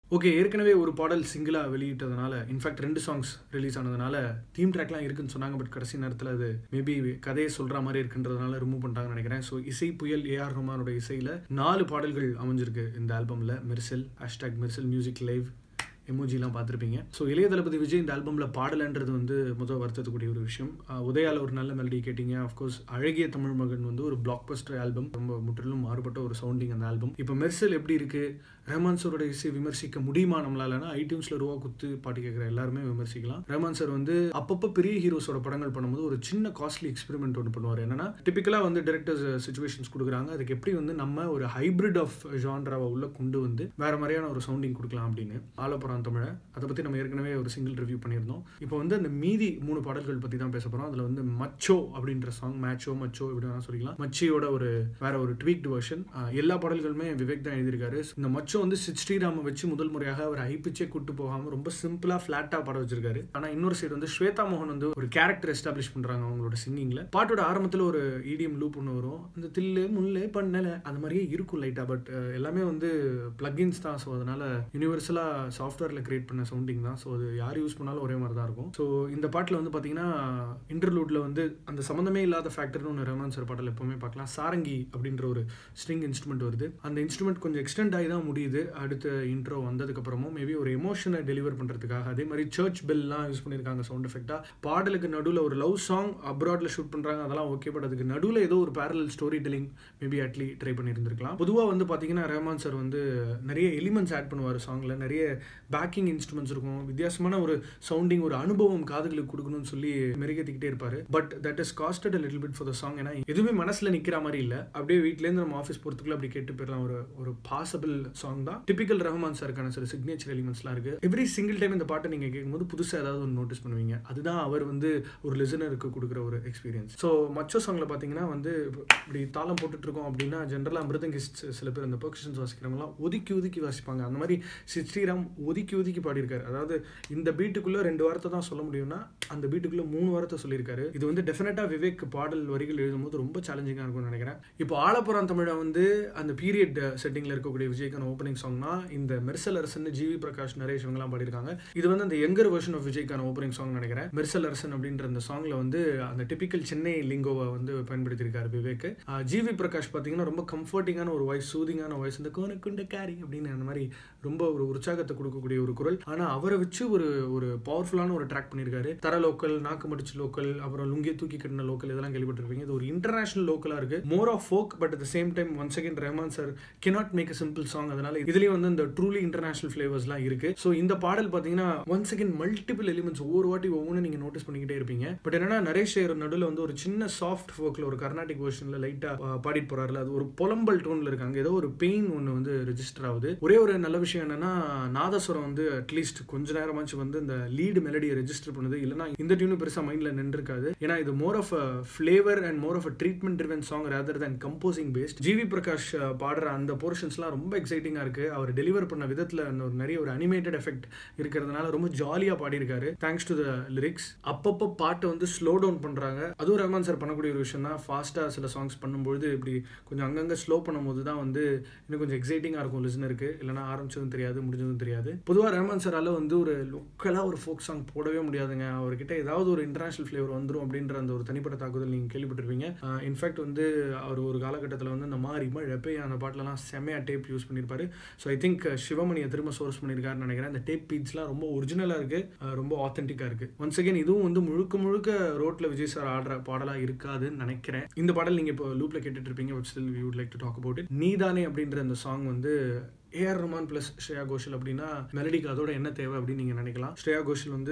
okay ஏற்கனவே ஒரு பாடல் சிங்கிளாக வெளியிட்டதுனால இன்ஃபேக்ட் ரெண்டு சாங்ஸ் ரிலீஸ் ஆனதுனால தீம் ட்ராக்லாம் இருக்குன்னு சொன்னாங்க பட் கடைசி நேரத்தில் அது மேபி கதையை சொல்கிற மாதிரி இருக்குன்றதுனால ரிமூவ் பண்ணிட்டாங்கன்னு நினைக்கிறேன் ஸோ இசை புயல் ஏஆர் ரஹ்மானோட இசையில் நாலு பாடல்கள் அமைஞ்சிருக்கு இந்த ஆல்பமில் Mersal hashtag Mersal music live எமோஜிலாம் பார்த்துருப்பீங்க ஸோ இளைய தளபதி விஜய் இந்த ஆல்பமில் பாடலைன்றது வந்து முதல் வருத்தக்கூடிய ஒரு விஷயம் அஹ் உதயால ஒரு நல்ல மெலடி கேட்டிங்க அஃப்கோர்ஸ் அழகிய தமிழ் மகன் வந்து ஒரு பிளாக் பஸ்டர் ஆல்பம் ரொம்ப முற்றிலும் மாறுபட்ட ஒரு சவுண்டிங் அந்த ஆல்பம் இப்போ மெர்சல் எப்படி இருக்கு ரஹ்மான் சாரோட இசை விமர்சிக்க முடியுமா நம்மளாலனா ஐடியூன்ஸ்ல ரூபா குத்து பாட்டு கேட்குற எல்லாருமே விமர்சிக்கலாம் ரஹ்மான் சார் வந்து அப்பப்போ பெரிய ஹீரோஸோட படங்கள் பண்ணும்போது ஒரு சின்ன காஸ்ட்லி எக்ஸ்பெரிமெண்ட் ஒன்று பண்ணுவார் என்னன்னா டிபிக்கலாக வந்து டேரக்டர்ஸ் சுச்சுவேஷன்ஸ் கொடுக்குறாங்க அதுக்கு எப்படி வந்து நம்ம ஒரு ஹைபிரிட் ஆஃப் ஜான்ராவை உள்ள கொண்டு வந்து வேற மாதிரியான ஒரு சவுண்டிங் கொடுக்கலாம் அப்படின்னு ஆலப்புறம் தமிழை அதை பற்றி நம்ம ஏற்கனவே ஒரு சிங்கிள் ரிவ்யூ பண்ணியிருந்தோம் இப்போ வந்து அந்த மீதி மூணு பாடல்கள் பற்றி தான் பேச போகிறோம் அதில் வந்து மச்சோ அப்படின்ற சாங் மேட்சோ மச்சோ இப்படி வேணா சொல்லிக்கலாம் மச்சியோட ஒரு வேற ஒரு ட்வீக்டு வெர்ஷன் எல்லா பாடல்களுமே விவேக் தான் எழுதியிருக்காரு இந்த மச்சோ வந்து சித் ஸ்ரீராமை வச்சு முதல் முறையாக அவர் ஹைப்பிச்சே கூட்டு போகாமல் ரொம்ப சிம்பிளாக ஃப்ளாட்டாக பாட வச்சிருக்காரு ஆனால் இன்னொரு சைடு வந்து ஸ்வேதா மோகன் வந்து ஒரு கேரக்டர் எஸ்டாப்ளிஷ் பண்ணுறாங்க அவங்களோட சிங்கிங்கில் பாட்டோட ஆரம்பத்தில் ஒரு இடிஎம் லூப் ஒன்று வரும் இந்த தில்லு முள்ளு பண்ணலை அந்த மாதிரியே இருக்கும் லைட்டாக பட் எல்லாமே வந்து பிளக்இன்ஸ் தான் ஸோ அதனால யூனிவர்சலாக சாஃப்ட்வேரில் கிரியேட் பண்ண சவுண்டிங் தான் ஸோ அது யார் யூஸ் பண்ணாலும் ஒரே மாதிரி தான் இருக்கும் ஸோ இந்த பாட்டில் வந்து பார்த்தீங்கன்னா இன்டர்லூட்ல வந்து அந்த சம்மந்தமே இல்லாத ஃபேக்டர்னு ஒன்று ரஹ்மான் சார் பாட்டில் எப்பவுமே பார்க்கலாம் சாரங்கி அப்படின்ற ஒரு ஸ்ட்ரிங் இன்ஸ்ட்ருமெண்ட் வருது அந்த இன்ஸ்ட்ருமெண்ட் கொஞ்சம் எக்ஸ்டெண்ட் ஆகி தான் முடியுது அடுத்த இன்ட்ரோ வந்ததுக்கப்புறமும் மேபி ஒரு எமோஷனை டெலிவர் பண்ணுறதுக்காக அதே மாதிரி சர்ச் பெல்லாம் யூஸ் பண்ணியிருக்காங்க சவுண்ட் எஃபெக்டாக பாடலுக்கு நடுவில் ஒரு லவ் சாங் அப்ராட்ல ஷூட் பண்ணுறாங்க அதெல்லாம் ஓகே பட் அதுக்கு நடுவில் ஏதோ ஒரு parallel story telling maybe Atlee try பண்ணியிருந்திருக்கலாம் பொதுவாக வந்து பார்த்தீங்கன்னா ரஹ்மான் சார் வந்து நிறைய எலிமெண்ட்ஸ் ஆட் பண்ணுவார் சாங்கில் நிறைய பேக்கிங் இன்ஸ்ட்ருமெண்ட்ஸ் இருக்கும் வித்தியாசமான ஒரு சவுண்டிங் ஒரு அனுபவம் காதுகளுக்கு கொடுக்கணும்னு சொல்லி மெருகேற்றிக்கிட்டே இருப்பாரு but that is costed a little bit for the song ஏன்னா எதுவுமே மனசில் நிற்கிற மாதிரி இல்லை அப்படியே வீட்லேருந்து நம்ம ஆஃபீஸ் போகிறதுக்குள்ள அப்படி கேட்டு போயிடலாம் ஒரு ஒரு பாசிபிள் சாங் தான் டிபிக்கல் ரஹ்மான் சாருக்கான சில சிக்னேச்சர் எலிமெண்ட்ஸ்லாம் இருக்கு எவ்ரி சிங்கிள் டைம் இந்த பாட்டை நீங்கள் கேட்கும்போது புதுசாக ஏதாவது ஒன்று நோட்டீஸ் பண்ணுவீங்க அதுதான் அவர் வந்து ஒரு லிசனருக்கு கொடுக்குற ஒரு எக்ஸ்பீரியன்ஸ் ஸோ மச்சோ சாங்கில் பார்த்தீங்கன்னா வந்து இப்படி தாளம் போட்டுட்டு இருக்கோம் அப்படின்னா ஜென்ரலாக மிருதங்கிஸ்ட் சில பேர் அந்த பெர்கஷன்ஸ் வாசிக்கிறவங்களாம் ஒதுக்கி ஒதுக்கி வாசிப்பாங்க அந்த மாதிரி சித் ஸ்ரீராம் ஒதுக்கி ஒதுக்கி பாடியிருக்காரு அதாவது இந்த பீட்டுக்குள்ளே ரெண்டு வாரத்தை தான் சொல்ல முடியும்னா அந்த பீட்டுக்குள்ளே மூணு வாரத்தை சொல்லியிருக்காரு இது வந்து டெஃபினட்டாக விவேக் பாடல் வரிகள் எழுதும்போது ரொம்ப சேலஞ்சிங்காக இருக்கும்னு நினைக்கிறேன் இப்போ ஆலப்புறம் தமிழை வந்து அந்த பீரியட் செட்டிங்கில் இருக்கக்கூடிய விஜய்க்கான ஓப்பனிங் சாங்னா இந்த மெர்சல் அரசன் ஜிவி பிரகாஷ் நரேஷ் இவங்கலாம் பாடியிருக்காங்க இது வந்து அந்த யங்கர் வெர்ஷன் ஆஃப் விஜய்க்கான ஓப்பனிங் சாங் நினைக்கிறேன் மெர்சல் அரசன் அப்படின்ற அந்த சாங்ல வந்து அந்த டிபிக்கல் சென்னை லிங்கோவை வந்து பயன்படுத்தியிருக்காரு விவேக் ஜிவி பிரகாஷ் பார்த்தீங்கன்னா ரொம்ப கம்ஃபர்டிங்கான ஒரு வாய்ஸ் சூதிங்கான வாய்ஸ் இந்த கோனக்குண்ட கேரி அப்படின்னு அந்த மாதிரி ரொம்ப ஒரு உற்சாகத்தை கொடுக்கக்கூடிய ஒரு குரல் ஆனால் அவரை வச்சு ஒரு ஒரு பவர்ஃபுல்லான ஒரு ட்ராக் பண்ணியிருக்காரு தர லோக்கல் நாக்கு மடிச்சு லோக்கல் அப்புறம் லுங்கிய தூக்கி கட்டின லோக்கல் இதெல்லாம் கேள்விப்பட்டிருப்பீங்க இது ஒரு இன்டர்நேஷனல் லோக்கலாக இருக்கு more of folk but at the same time one second Rahman sir cannot make a simple song அதனால இதுலேயும் வந்து இந்த ட்ரூலி இன்டர்நேஷனல் ஃப்ளேவர்ஸ்லாம் இருக்கு ஸோ இந்த பாடல் பார்த்தீங்கன்னா ஒன் செகண்ட் மல்டிபிள் எலிமெண்ட்ஸ் ஒவ்வொரு வாட்டி ஒவ்வொன்று நீங்கள் நோட்டீஸ் பண்ணிக்கிட்டே இருப்பீங்க பட் என்னன்னா நரேஷ் ஐயர் நடுவில் வந்து ஒரு சின்ன சாஃப்ட் ஃபோக்கில் ஒரு கர்நாடிக் வெர்ஷனில் லைட்டாக பாடிட்டு போறாருல அது ஒரு புலம்பல் டோனில் இருக்காங்க ஏதோ ஒரு பெயின் ஒன்று வந்து ரெஜிஸ்டர் ஆகுது ஒரே ஒரு நல்ல விஷயம் என்னன்னா நாதஸ்வரம் வந்து அட்லீஸ்ட் கொஞ்ச நேரமாச்சு வந்து இந்த லீடு மெலடியை ரெஜிஸ்டர் பண்ணுது இல்லைனா இந்த டியூனு பெருசாக மைண்டில் நின்றுருக்காது ஏன்னா இது more of a flavour and more of a treatment driven song rather than composing based GV Prakash பாடுற அந்த போர்ஷன்ஸ்லாம் ரொம்ப எக்ஸைட்டிங்காக இருக்கு அவர் டெலிவர் பண்ண விதத்தில் அந்த ஒரு நிறைய ஒரு அனிமேட்டட் எஃபெக்ட் இருக்கிறதுனால ரொம்ப ஜாலியாக பாடியிருக்காரு தேங்க்ஸ் டு த லிரிக்ஸ் அப்பப்போ பாட்டை வந்து ஸ்லோ டவுன் பண்ணுறாங்க அதுவும் ரஹ்மான் சார் பண்ணக்கூடிய ஒரு விஷயம் தான் ஃபாஸ்ட்டாக சில சாங்ஸ் பண்ணும்பொழுது இப்படி கொஞ்சம் அங்கங்கே ஸ்லோ பண்ணும்போது தான் வந்து இன்னும் கொஞ்சம் எக்ஸைட்டிங்காக இருக்கும் லிசனருக்கு இல்லைனா ஆரம்பிச்சதும் தெரியாது முடிஞ்சதும் தெரியாது பொதுவாக ரஹ்மான் சாரால் வந்து ஒரு லொக்கலாக ஒரு ஃபோக் சாங் போடவே முடியாதுங்க அவர்கிட்ட ஏதாவது ஒரு இன்டர்நேஷனல் ஃப்ளேவர் வந்துடும் அப்படின்ற அந்த ஒரு தனிப்பட்ட தாக்குதல் நீங்கள் கேள்விப்பட்டிருப்பீங்க இன்ஃபேக்ட் வந்து அவர் ஒரு காலகட்டத்தில் வந்து இந்த மாதிரி மழை பெய்ய அந்த பாட்டிலலாம் செம்மையாக டேப் யூஸ் பண்ணியிருப்பாரு ஸோ ஐ திங்க் சிவமணியை திரும்ப சோர்ஸ் பண்ணியிருக்காருன்னு நினைக்கிறேன் அந்த டேப் பீட்ஸ்லாம் ரொம்ப ஒரிஜினலாக இருக்குது ரொம்ப ஆத்தென்டிக்காக இருக்குது ஒன்ஸ் அகேன் இதுவும் வந்து முழுக்க முழுக்க ரோட்டில் விஜய் சார் ஆடுற பாடலாக இருக்காதுன்னு நினைக்கிறேன் இந்த பாடல் நீங்கள் இப்போ லூப்பில் கேட்டுட்டு இருப்பீங்க but still we would like to talk about it நீதானே அப்படின்ற அந்த சாங் வந்து ஏஆர் ரஹ்மான் ப்ளஸ் ஸ்ரேயா கோஷல் அப்படின்னா மெலடிக்கு அதோட என்ன தேவை அப்படின்னு நீங்கள் நினைக்கலாம் ஸ்ரேயா கோஷல் வந்து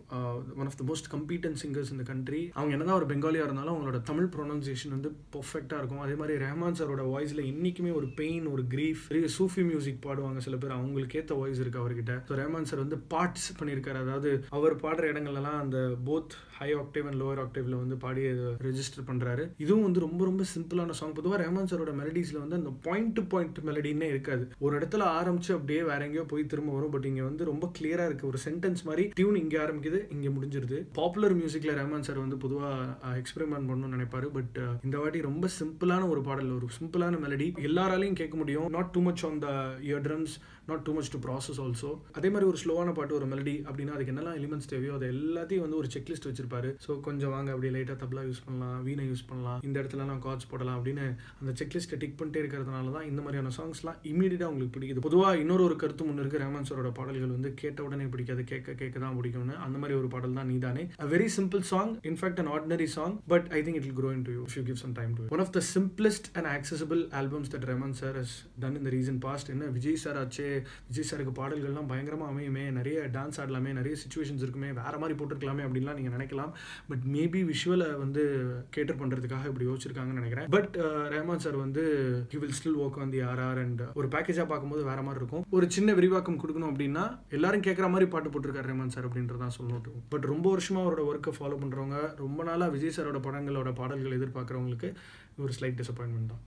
one of the most competent singers இந்த கண்ட்ரி அவங்க என்னதான் ஒரு பெங்காலியாக இருந்தாலும் அவங்களோட தமிழ் ப்ரொனன்சியேஷன் வந்து பர்ஃபெக்டாக இருக்கும் அதே மாதிரி ரஹ்மான் சாரோட வாய்ஸில் இன்னைக்குமே ஒரு பெயின் ஒரு கிரீஃப் பெரிய சூஃபி மியூசிக் பாடுவாங்க சில பேர் அவங்களுக்கு ஏற்ற வாய்ஸ் இருக்கு அவர்கிட்ட ஸோ ரஹ்மான் சார் வந்து பார்ட்ஸ் பண்ணியிருக்காரு அதாவது அவர் பாடுற இடங்கள்லாம் அந்த both high octave and lower ஆக்டேவ்ல வந்து பாடி ரெஜிஸ்டர் பண்ணுறாரு இதுவும் வந்து ரொம்ப ரொம்ப சிம்பிளான சாங் பொதுவாக ரஹ்மான் சாரோட மெலடிஸில் வந்து அந்த பாயிண்ட் டு பாயிண்ட் மெலடின்னே இருக்காது ஒரு இடத்துல இடத்துல ஆரம்பிச்சு அப்படியே வேற எங்கேயோ போய் திரும்ப வரும் பட் இங்க வந்து ரொம்ப கிளியரா இருக்கு ஒரு சென்டென்ஸ் மாதிரி டியூன் இங்க ஆரம்பிக்குது இங்க முடிஞ்சிருது பாப்புலர் மியூசிக்ல ரஹ்மான் சார் வந்து பொதுவா எக்ஸ்பெரிமெண்ட் பண்ணணும்னு நினைப்பாரு பட் இந்த வாட்டி ரொம்ப சிம்பிளான ஒரு பாடல் ஒரு சிம்பிளான மெலடி எல்லாராலையும் கேட்க முடியும் not too much on the ear drums not too much to process also அதே மாதிரி ஒரு ஸ்லோவான பாட்டு ஒரு மெலடி அப்படின்னா அதுக்கு என்னெல்லாம் எலிமெண்ட்ஸ் தேவையோ அதை எல்லாத்தையும் வந்து ஒரு செக்லிஸ்ட் வச்சிருப்பாரு ஸோ கொஞ்சம் வாங்க அப்படியே லைட்டாக தபலா யூஸ் பண்ணலாம் வீணை யூஸ் பண்ணலாம் இந்த இடத்துல நான் கார்ட்ஸ் போடலாம் அப்படின்னு அந்த செக்லிஸ்ட்டை டிக் பண்ணிட்டே இருக்கிறதுனால தான் இந்த மாதிரியான சாங்ஸ்லாம் இமீடியட்டாக உங்களுக்கு பிடிக்குது பொதுவாக இன்னொரு ஒரு கருத்து முன்னு இருக்கு ரஹ்மான் சாரோட பாடல்கள் வந்து கேட்ட உடனே பிடிக்காது கேட்க கேட்க தான் பிடிக்கும்னு அந்த மாதிரி ஒரு பாடல் தான் நீதானே a very simple song in fact an ordinary song but I think it will grow into you if you give some time to one of the simplest and accessible albums that Rahman sir has done in the recent past என்ன Vijay sir ஆச்சே விஜய் சாருக்கு பாடல்கள்லாம் பயங்கரமாக அமையுமே நிறைய dance ஆடலாமே நிறைய situations இருக்குமே வேற மாதிரி போட்டிருக்கலாமே அப்படின்லாம் நீங்கள் நினைக்கலாம் பட் மேபி விஷுவலை வந்து கேட்டர் பண்ணுறதுக்காக இப்படி யோசிச்சிருக்காங்கன்னு நினைக்கிறேன் பட் ரஹ்மான் சார் வந்து he will still work on the RR and ஒரு பேக்கேஜாக பார்க்கும்போது வேற மாதிரி இருக்கும் ஒரு சின்ன விரிவாக்கம் கொடுக்கணும் அப்படின்னா எல்லாரும் கேட்குற மாதிரி பாட்டு போட்டிருக்காரு ரஹ்மான் சார் அப்படின்றதான் சொல்லணும் பட் ரொம்ப வருஷமா அவரோட ஒர்க்கை ஃபாலோ பண்ணுறவங்க ரொம்ப நாளாக விஜய் சாரோட படங்களோட பாடல்கள் எதிர்பார்க்குறவங்களுக்கு ஒரு ஸ்லைட் டிசப்பாயின்மெண்ட் தான்